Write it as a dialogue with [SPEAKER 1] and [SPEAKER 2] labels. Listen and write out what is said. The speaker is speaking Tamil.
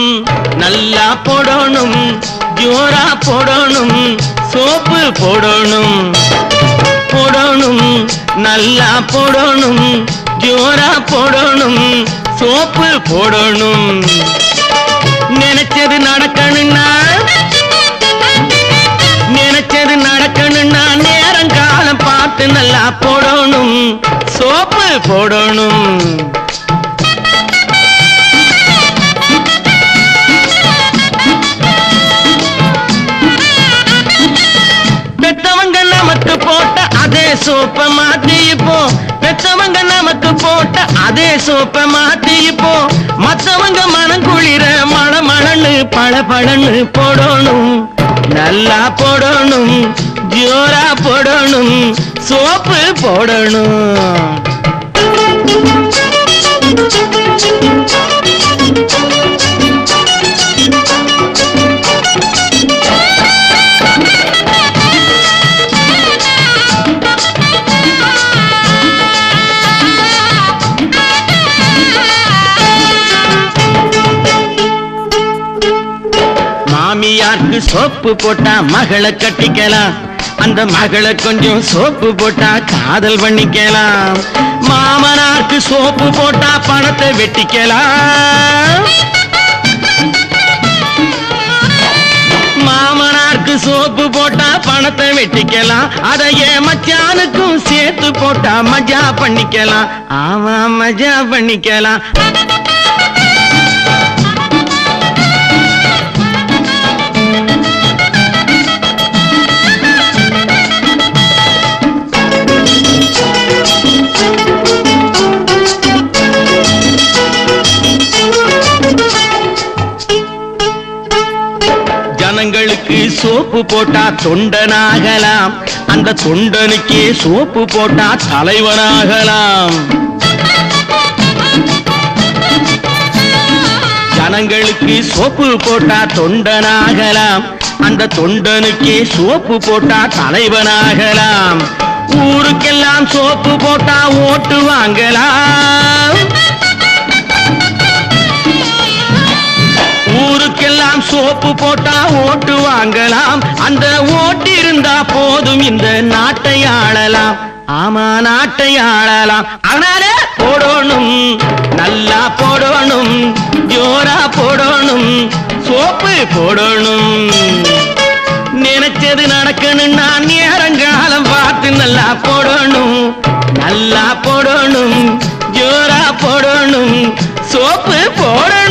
[SPEAKER 1] நல்லா போடணும் ஜோரா போடணும் சோப்பு போடணும் போடணும் நல்லா போடணும் ஜோரா போடணும் சோப்பு போடணும் நினைச்சது நடக்கணும்னா நினைச்சது நடக்கணும்னா நேரங்காலம் பார்த்து நல்லா போடணும் சோப்பு போடணும் பெத்தவங்க நமக்கு போட்ட அதே சோப்பை மாத்தி இப்போ பெத்தவங்க நமக்கு போட்ட அதே சோப்பை மாத்தி இப்போ மத்தவங்க மனம் குளிர மழ மழன்னு பழ பழன்னு போடணும் நல்லா போடணும் ஜோரா போடணும் சோப்பு போடணும் மாமியாருக்கு சோப்பு போட்டா மகளை கட்டிக்கலாம் அந்த மகளை கொஞ்சம் சோப்பு போட்டா காதல் பண்ணிக்கலாம் மாமனாருக்கு சோப்பு போட்டா பணத்தை வெட்டிக்கலாம் மாமனாருக்கு சோப்பு போட்டா பணத்தை வெட்டிக்கலாம் அதை ஏன் மச்சானுக்கும் சேர்த்து போட்டா மஜா பண்ணிக்கலாம் ஆமா மஜா பண்ணிக்கலாம் ஜனங்களுக்கு சோப்பு போட்டா தொண்டனாகலாம் அந்த தொண்டனுக்கே சோப்பு போட்டா தலைவனாகலாம் ஜனங்களுக்கு சோப்பு போட்டா தொண்டனாகலாம் அந்த தொண்டனுக்கே சோப்பு போட்டா தலைவனாகலாம் ஊருக்கெல்லாம் சோப்பு போட்டா ஓட்டு வாங்கலாம் ஊருக்கெல்லாம் சோப்பு போட்டா ஓட்டு வாங்கலாம் அந்த ஓட்டு இருந்தா போதும் இந்த நாட்டை ஆளலாம் ஆமா நாட்டை ஆளலாம் அதனால போடணும் நல்லா போடணும் ஜோரா போடணும் சோப்பு போடணும் நினைச்சது நடக்கணும்னா நேரங்காலம் பார்த்து நல்லா போடணும் நல்லா போடணும் ஜோரா போடணும் சோப்பு போடணும்